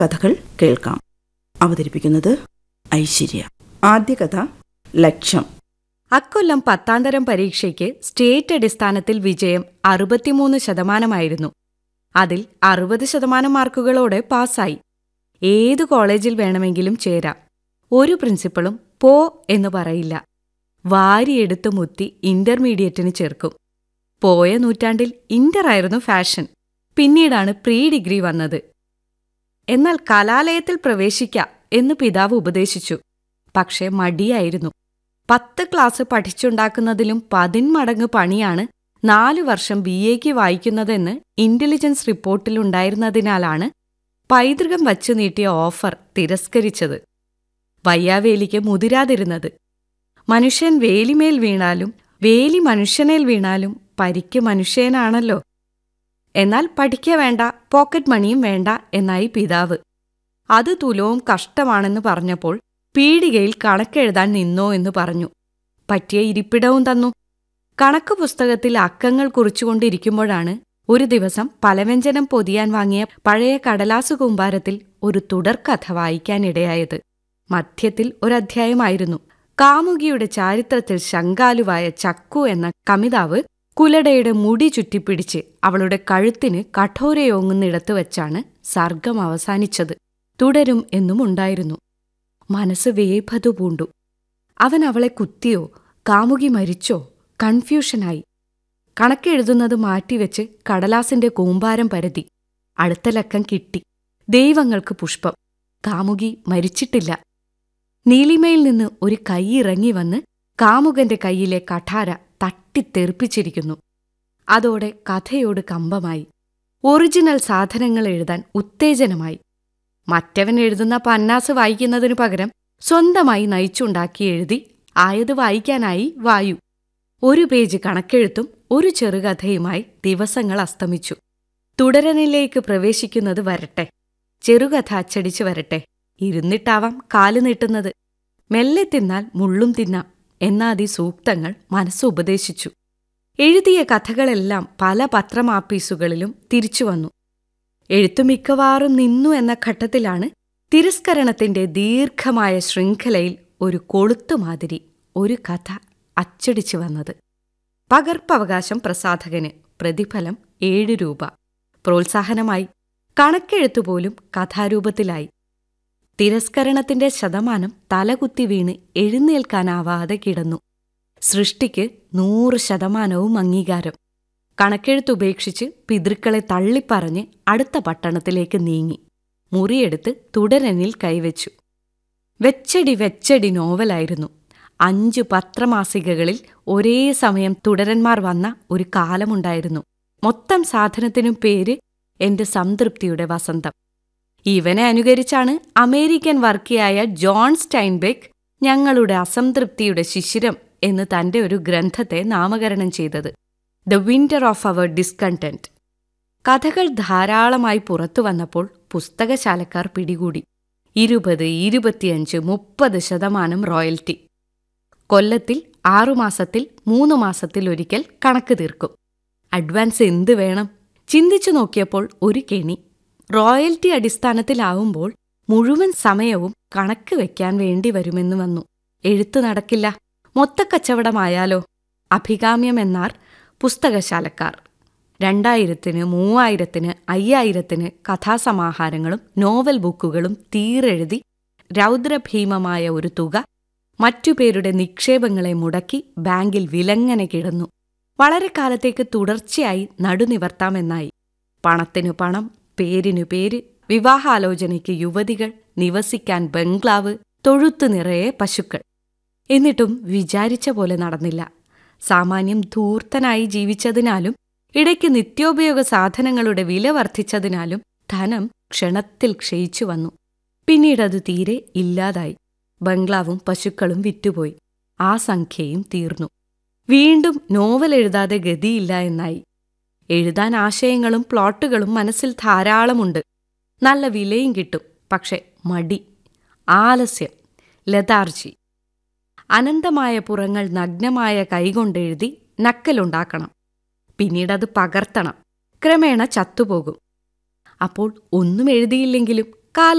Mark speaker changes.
Speaker 1: കഥകൾ കേൾക്കാം അവതരിപ്പിക്കുന്നത് ഐശ്വര്യ ആദ്യ കഥ ലക്ഷ്യം
Speaker 2: അക്കൊല്ലം പത്താന്തരം പരീക്ഷയ്ക്ക് സ്റ്റേറ്റ് അടിസ്ഥാനത്തിൽ വിജയം അറുപത്തിമൂന്ന് ശതമാനമായിരുന്നു അതിൽ അറുപത് ശതമാനം മാർക്കുകളോടെ പാസ്സായി ഏതു കോളേജിൽ വേണമെങ്കിലും ചേരാം ഒരു പ്രിൻസിപ്പളും പോ എന്ന് പറയില്ല വാരിയെടുത്ത് മുത്തി ഇന്റർമീഡിയറ്റിന് ചേർക്കും പോയ നൂറ്റാണ്ടിൽ ഇന്റർ ആയിരുന്നു ഫാഷൻ പിന്നീടാണ് പ്രീ ഡിഗ്രി വന്നത് എന്നാൽ കലാലയത്തിൽ പ്രവേശിക്ക എന്ന് പിതാവ് ഉപദേശിച്ചു പക്ഷേ മടിയായിരുന്നു പത്ത് ക്ലാസ് പഠിച്ചുണ്ടാക്കുന്നതിലും പതിന്മടങ്ങ് പണിയാണ് നാലു വർഷം ബി എക്ക് വായിക്കുന്നതെന്ന് ഇന്റലിജൻസ് റിപ്പോർട്ടിലുണ്ടായിരുന്നതിനാലാണ് പൈതൃകം വച്ചു നീട്ടിയ ഓഫർ തിരസ്കരിച്ചത് വയ്യാവേലിക്ക് മുതിരാതിരുന്നത് മനുഷ്യൻ വേലിമേൽ വീണാലും വേലി മനുഷ്യനേൽ വീണാലും പരിക്ക് മനുഷ്യനാണല്ലോ എന്നാൽ പഠിക്ക വേണ്ട പോക്കറ്റ് മണിയും വേണ്ട എന്നായി പിതാവ് അത് തുലവും കഷ്ടമാണെന്ന് പറഞ്ഞപ്പോൾ പീടികയിൽ കണക്കെഴുതാൻ നിന്നോ എന്ന് പറഞ്ഞു പറ്റിയ ഇരിപ്പിടവും തന്നു കണക്ക് പുസ്തകത്തിൽ അക്കങ്ങൾ കുറിച്ചുകൊണ്ടിരിക്കുമ്പോഴാണ് ഒരു ദിവസം പലവ്യഞ്ജനം പൊതിയാൻ വാങ്ങിയ പഴയ കടലാസു കൂമ്പാരത്തിൽ ഒരു തുടർക്കഥ വായിക്കാനിടയായത് മധ്യത്തിൽ ഒരധ്യായമായിരുന്നു കാമുകിയുടെ ചാരിത്രത്തിൽ ശങ്കാലുവായ ചക്കു എന്ന കമിതാവ് കുലടയുടെ മുടി ചുറ്റിപ്പിടിച്ച് അവളുടെ കഴുത്തിന് കഠോരയോങ്ങുന്നിടത്ത് വച്ചാണ് സർഗം അവസാനിച്ചത് തുടരും എന്നും ഉണ്ടായിരുന്നു മനസ്സ് വേഭതു പൂണ്ടു അവൻ അവളെ കുത്തിയോ കാമുകി മരിച്ചോ കൺഫ്യൂഷനായി കണക്കെഴുതുന്നത് മാറ്റിവെച്ച് കടലാസിന്റെ കൂമ്പാരം പരതി അടുത്ത ലക്കം കിട്ടി ദൈവങ്ങൾക്ക് പുഷ്പം കാമുകി മരിച്ചിട്ടില്ല നീലിമയിൽ നിന്ന് ഒരു കൈ ഇറങ്ങി വന്ന് കാമുകന്റെ കൈയിലെ കഠാര തട്ടിത്തെറിപ്പിച്ചിരിക്കുന്നു അതോടെ കഥയോട് കമ്പമായി ഒറിജിനൽ സാധനങ്ങൾ എഴുതാൻ ഉത്തേജനമായി മറ്റവൻ എഴുതുന്ന പന്നാസ് വായിക്കുന്നതിനു പകരം സ്വന്തമായി നയിച്ചുണ്ടാക്കി എഴുതി ആയത് വായിക്കാനായി വായു ഒരു പേജ് കണക്കെഴുത്തും ഒരു ചെറുകഥയുമായി ദിവസങ്ങൾ അസ്തമിച്ചു തുടരനിലേക്ക് പ്രവേശിക്കുന്നത് വരട്ടെ ചെറുകഥ അച്ചടിച്ചു വരട്ടെ ഇരുന്നിട്ടാവാം കാല് നീട്ടുന്നത് മെല്ലെ തിന്നാൽ മുള്ളും തിന്നാം എന്നാദി സൂക്തങ്ങൾ മനസ്സ് ഉപദേശിച്ചു എഴുതിയ കഥകളെല്ലാം പല പത്രമാപ്പീസുകളിലും തിരിച്ചുവന്നു എഴുത്തു മിക്കവാറും നിന്നു എന്ന ഘട്ടത്തിലാണ് തിരസ്കരണത്തിന്റെ ദീർഘമായ ശൃംഖലയിൽ ഒരു കൊളുത്തുമാതിരി ഒരു കഥ അച്ചടിച്ചു വന്നത് പകർപ്പവകാശം പ്രസാധകന് പ്രതിഫലം ഏഴ് രൂപ പ്രോത്സാഹനമായി കണക്കെഴുത്തുപോലും കഥാരൂപത്തിലായി തിരസ്കരണത്തിന്റെ ശതമാനം തലകുത്തി വീണ് എഴുന്നേൽക്കാനാവാതെ കിടന്നു സൃഷ്ടിക്ക് നൂറ് ശതമാനവും അംഗീകാരം കണക്കെഴുത്തുപേക്ഷിച്ച് പിതൃക്കളെ തള്ളിപ്പറഞ്ഞ് അടുത്ത പട്ടണത്തിലേക്ക് നീങ്ങി മുറിയെടുത്ത് തുടരനിൽ കൈവച്ചു വെച്ചടി വെച്ചടി നോവലായിരുന്നു അഞ്ചു പത്രമാസികകളിൽ ഒരേ സമയം തുടരന്മാർ വന്ന ഒരു കാലമുണ്ടായിരുന്നു മൊത്തം സാധനത്തിനും പേര് എന്റെ സംതൃപ്തിയുടെ വസന്തം ഇവനെ അനുകരിച്ചാണ് അമേരിക്കൻ വർക്കിയായ ജോൺ സ്റ്റൈൻബെക്ക് ഞങ്ങളുടെ അസംതൃപ്തിയുടെ ശിശിരം എന്ന് തന്റെ ഒരു ഗ്രന്ഥത്തെ നാമകരണം ചെയ്തത് the winter of our discontent കഥകൾ ധാരാളമായി പുറത്തു വന്നപ്പോൾ പുസ്തകശാലക്കാർ പിടികൂടി ഇരുപത് ഇരുപത്തിയഞ്ച് മുപ്പത് ശതമാനം റോയൽറ്റി കൊല്ലത്തിൽ ആറുമാസത്തിൽ മൂന്നു മാസത്തിൽ ഒരിക്കൽ കണക്ക് തീർക്കും അഡ്വാൻസ് എന്ത് വേണം ചിന്തിച്ചു നോക്കിയപ്പോൾ ഒരു കെണി റോയൽറ്റി അടിസ്ഥാനത്തിലാവുമ്പോൾ മുഴുവൻ സമയവും കണക്ക് വെക്കാൻ വേണ്ടി വരുമെന്ന് വന്നു എഴുത്തു നടക്കില്ല മൊത്തക്കച്ചവടമായാലോ അഭികാമ്യമെന്നാർ പുസ്തകശാലക്കാർ രണ്ടായിരത്തിന് മൂവായിരത്തിന് അയ്യായിരത്തിന് കഥാസമാഹാരങ്ങളും നോവൽ ബുക്കുകളും തീരെഴുതി രൗദ്രഭീമമായ ഒരു തുക മറ്റുപേരുടെ നിക്ഷേപങ്ങളെ മുടക്കി ബാങ്കിൽ വിലങ്ങനെ കിടന്നു വളരെ കാലത്തേക്ക് തുടർച്ചയായി നടുനിവർത്താമെന്നായി പണത്തിനു പണം പേരിനു പേര് വിവാഹാലോചനയ്ക്ക് യുവതികൾ നിവസിക്കാൻ ബംഗ്ലാവ് തൊഴുത്തു നിറയെ പശുക്കൾ എന്നിട്ടും വിചാരിച്ച പോലെ നടന്നില്ല സാമാന്യം ധൂർത്തനായി ജീവിച്ചതിനാലും ഇടയ്ക്ക് നിത്യോപയോഗ സാധനങ്ങളുടെ വില വർദ്ധിച്ചതിനാലും ധനം ക്ഷണത്തിൽ ക്ഷയിച്ചു വന്നു പിന്നീടത് തീരെ ഇല്ലാതായി ബംഗ്ലാവും പശുക്കളും വിറ്റുപോയി ആ സംഖ്യയും തീർന്നു വീണ്ടും നോവൽ എഴുതാതെ ഗതിയില്ല എന്നായി എഴുതാൻ ആശയങ്ങളും പ്ലോട്ടുകളും മനസ്സിൽ ധാരാളമുണ്ട് നല്ല വിലയും കിട്ടും പക്ഷെ മടി ആലസ്യം ലതാർജി അനന്തമായ പുറങ്ങൾ നഗ്നമായ കൈകൊണ്ടെഴുതി നക്കലുണ്ടാക്കണം പിന്നീടത് പകർത്തണം ക്രമേണ ചത്തുപോകും അപ്പോൾ ഒന്നും എഴുതിയില്ലെങ്കിലും കാല